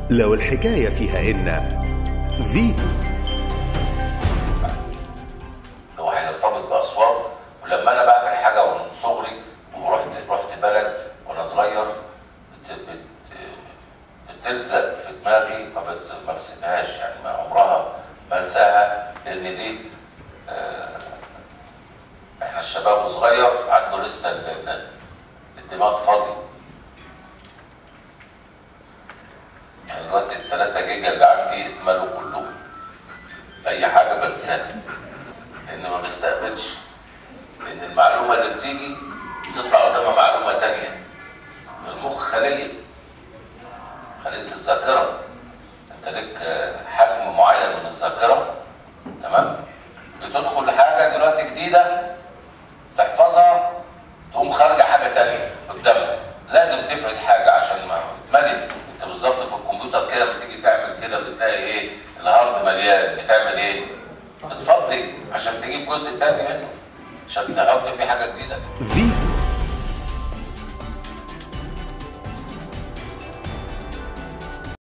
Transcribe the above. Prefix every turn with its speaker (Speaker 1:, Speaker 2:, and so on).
Speaker 1: لو الحكاية فيها إن فيتو
Speaker 2: هو هيرتبط باصوات ولما انا بعمل حاجه من صغري ورحت رحت بلد وانا صغير بت بت بتلزق في دماغي ما بتس- ما بسيبهاش يعني ما عمرها ما انساها لان دي آه، احنا الشباب الصغير عنده لسه ال- ال- الدماغ فاضي يعني دلوقتي الثلاثة جيجا اللي عندي اتملوا كلهم اي حاجه بنساها لان ما بستقبلش لان المعلومه اللي بتيجي بتطلع قدامها معلومه تانية المخ خليه خليه الذاكره انت لك آه، حجم معين من الذاكره تمام بتدخل حاجه دلوقتي جديده تحفظها تقوم خارجه حاجه تانية قدامها لازم تفقد حاجه عشان ما اتملت انت بالظبط في الكمبيوتر كده بتيجي تعمل كده بتلاقي ايه الهارد مليان بتعمل ايه بتفضي عشان تجيب جزء تاني منه عشان تحط فيه حاجه جديده
Speaker 1: فيتو